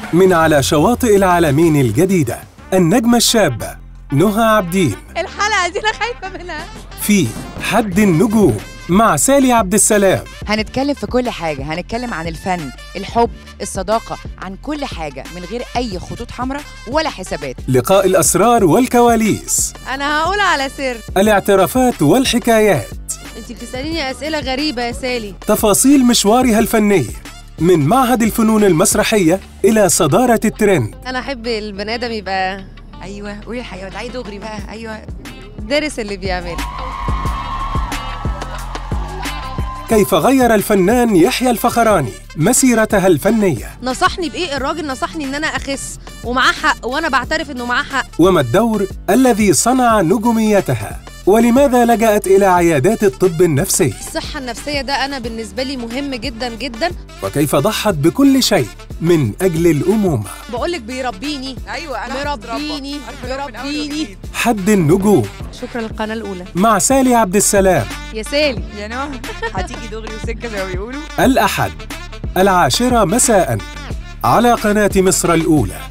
من على شواطئ العالمين الجديدة النجمة الشابة نهى عبدين الحلقه دي انا خايفه منها في حد النجوم مع سالي عبد السلام هنتكلم في كل حاجة هنتكلم عن الفن الحب الصداقة عن كل حاجة من غير أي خطوط حمراء ولا حسابات لقاء الأسرار والكواليس انا هقول على سر الاعترافات والحكايات انت بتساليني اسئله غريبه يا سالي تفاصيل مشوارها الفنية من معهد الفنون المسرحية إلى صدارة الترند انا احب البني ادم يبقى أيوة قولي الحقيقة تعالي دغري بقى أيوة دارس اللي بيعمله كيف غير الفنان يحيى الفخراني مسيرتها الفنية نصحني بايه الراجل نصحني ان انا اخس ومعاه حق وانا بعترف انه معاه حق وما الدور الذي صنع نجوميتها ولماذا لجأت إلى عيادات الطب النفسي الصحه النفسيه ده انا بالنسبه لي مهم جدا جدا وكيف ضحت بكل شيء من أجل الأمومة بقولك بيربيني أيوة مربيني مربيني حد النجوم شكرا للقناه الاولى مع سالي عبد السلام يا سالي يا نهى هتيجي دغري وسكة زي ما بيقولوا الأحد العاشرة مساء على قناة مصر الأولى